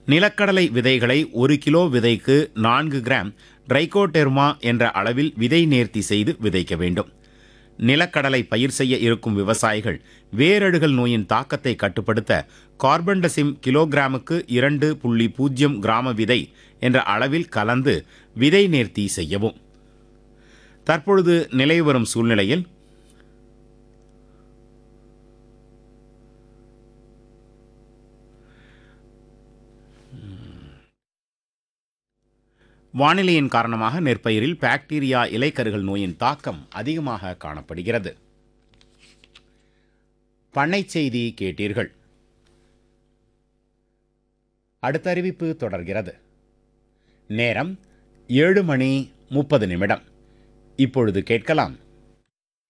நிலக்கடலை விதைகளை ஒரு கிலோ விதைக்கு நான்கு கிராம் ட்ரைகோடெர்மா என்ற அளவில் விதை நேர்த்தி செய்து விதைக்க வேண்டும் நிலக்கடலை பயிர் செய்ய இருக்கும் விவசாயிகள் வேரழுகல் நோயின் தாக்கத்தை கட்டுப்படுத்த கார்பன்டசிம் கிலோகிராமுக்கு இரண்டு புள்ளி பூஜ்ஜியம் கிராம விதை என்ற அளவில் கலந்து விதை நேர்த்தி செய்யவும் தற்பொழுது நிலவி வரும் சூழ்நிலையில் வானிலையின் காரணமாக நெற்பயிரில் பாக்டீரியா இலைக்கருகள் நோயின் தாக்கம் அதிகமாக காணப்படுகிறது பண்ணை செய்தி கேட்டீர்கள் அடுத்த அறிவிப்பு தொடர்கிறது நேரம் ஏழு மணி முப்பது நிமிடம் இப்பொழுது கேட்கலாம்